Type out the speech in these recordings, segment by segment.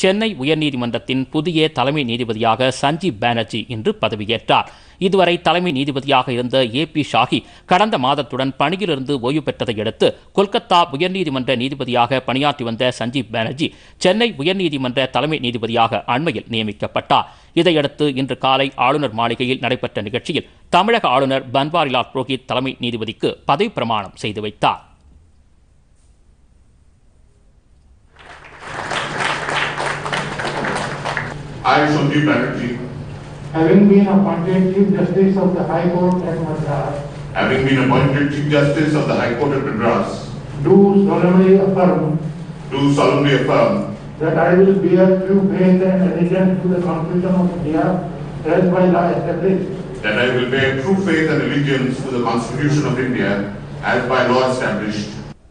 சென்னை உயர்நீதிமன்றத்தின் புதிய தலைமை நீதிபதியாக சஞ்சீப் பானர்ஜி இன்று பதவியேற்றார் இதுவரை தலைமை நீதிபதியாக இருந்த ஏ பி ஷாஹி கடந்த மாதத்துடன் பணியிலிருந்து ஓய்வு பெற்றதை அடுத்து கொல்கத்தா உயர்நீதிமன்ற நீதிபதியாக பணியாற்றி வந்த சஞ்சீப் பானர்ஜி சென்னை உயர்நீதிமன்ற தலைமை நீதிபதியாக அண்மையில் நியமிக்கப்பட்டார் இதையடுத்து இன்று காலை ஆளுநர் மாளிகையில் நடைபெற்ற நிகழ்ச்சியில் தமிழக ஆளுநர் பன்வாரிலால் புரோஹித் தலைமை நீதிபதிக்கு பதவி பிரமாணம் செய்து வைத்தார் I, Sanjeev Banerjee, having been appointed Chief Justice of the High Court at Madras, having been appointed Chief Justice of the High Court of Madras, do solemnly affirm do solemnly affirm that I will bear true faith and allegiance to the Constitution of India as by law established, that I will bear true faith and allegiance to the Constitution of India as by law established,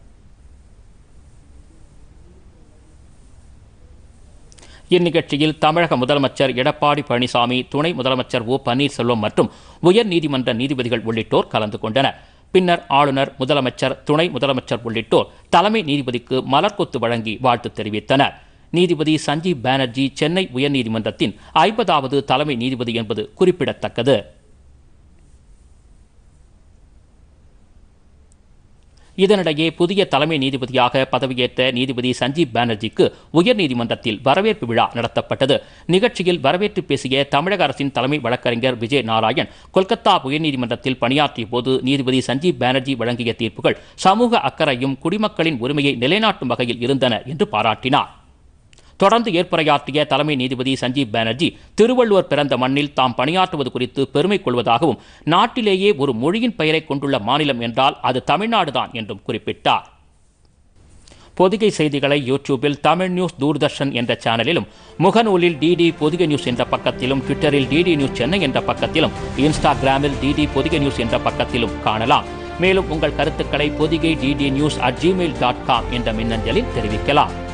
இந்நிகழ்ச்சியில் தமிழக முதலமைச்சர் எடப்பாடி பழனிசாமி துணை முதலமைச்சர் ஓ பன்னீர்செல்வம் மற்றும் உயர் நீதிமன்ற நீதிபதிகள் உள்ளிட்டோர் கலந்து கொண்டனர் பின்னர் ஆளுநர் முதலமைச்சர் துணை முதலமைச்சர் உள்ளிட்டோர் தலைமை நீதிபதிக்கு மலர்கொத்து வழங்கி வாழ்த்து தெரிவித்தனர் நீதிபதி சஞ்சீப் பானர்ஜி சென்னை உயர்நீதிமன்றத்தின் ஐம்பதாவது தலைமை நீதிபதி என்பது குறிப்பிடத்தக்கது இதனிடையே புதிய தலைமை நீதிபதியாக பதவியேற்ற நீதிபதி சஞ்சீப் பானர்ஜிக்கு உயர்நீதிமன்றத்தில் வரவேற்பு விழா நடத்தப்பட்டது நிகழ்ச்சியில் வரவேற்று பேசிய தமிழக அரசின் தலைமை வழக்கறிஞர் விஜய் நாராயண் கொல்கத்தா உயர்நீதிமன்றத்தில் பணியாற்றிய போது நீதிபதி சஞ்சீப் பானர்ஜி வழங்கிய தீர்ப்புகள் சமூக அக்கறையும் குடிமக்களின் உரிமையை நிலைநாட்டும் வகையில் இருந்தன என்று பாராட்டினார் தொடர்ந்து ஏற்புரையாற்றிய தலைமை நீதிபதி சஞ்சீப் பானர்ஜி திருவள்ளுவர் பிறந்த மண்ணில் தாம் பணியாற்றுவது குறித்து பெருமை கொள்வதாகவும் நாட்டிலேயே ஒரு மொழியின் பெயரை கொண்டுள்ள மாநிலம் என்றால் அது தமிழ்நாடுதான் என்றும் குறிப்பிட்டார் பொதிகை செய்திகளை யூடியூபில் தமிழ் நியூஸ் தூர்தர்ஷன் என்ற சேனலிலும் முகநூலில் டிடி பொதிகை நியூஸ் என்ற பக்கத்திலும் ட்விட்டரில் டிடி நியூஸ் சென்னை என்ற பக்கத்திலும் இன்ஸ்டாகிராமில் டிடி பொதிகை நியூஸ் என்ற பக்கத்திலும் காணலாம் மேலும் உங்கள் கருத்துக்களை Podhigai DD news at Gmail dot com என்ற மின்னஞ்சலில் தெரிவிக்கலாம்